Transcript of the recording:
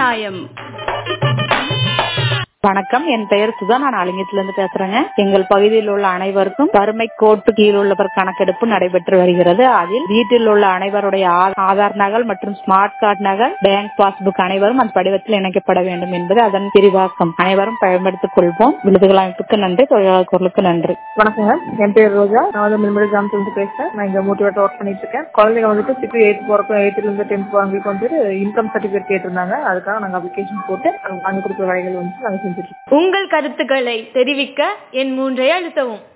நியாயம் வணக்கம் என் பெயர் சுதா நான் அலிங்கத்துல இருந்து பேசுறேங்க எங்கள் பகுதியில் உள்ள அனைவருக்கும் வறுமை கோட்டு கீழ் உள்ளவர் கணக்கெடுப்பு நடைபெற்று வருகிறது அதில் வீட்டில் உள்ள அனைவருடைய ஆ- ஆதார் நகல் மற்றும் ஸ்மார்ட் கார்டு நகல் பேங்க் பாஸ்புக் அனைவரும் அந்த படிவத்தில் இணைக்கப்பட வேண்டும் என்பது அதன் விரிவாக்கம் அனைவரும் பயன்படுத்திக் கொள்வோம் விருதுகள் அமைப்புக்கு நன்றி தொழிலாளர் குரலுக்கு நன்றி வணக்கங்க என் பேர் ரோஜா நான் வந்து மின்மடி கிராமத்துல இருந்து பேசுறேன் நான் இங்க மோட்டிவேட் ஒர்க் பண்ணிட்டு இருக்கேன் குழந்தைங்க வந்துட்டு சிக்ஸ் எயிட் போறப்ப எயிட்ல இருந்து டென்த் அவங்களுக்கு வந்துட்டு இன்கம் சர்டிபிகேட் கேட்டிருந்தாங்க அதுக்காக நாங்க அப்ளிகேஷன் போட்டு நாங்க வாங்கி கொடுக்குற வேலைகள் வந்து நாங்க செஞ்சுட்டு இருக்கோம் உங்கள் கருத்துக்களை தெரிவிக்க என் மூன்றை அழுத்தவும்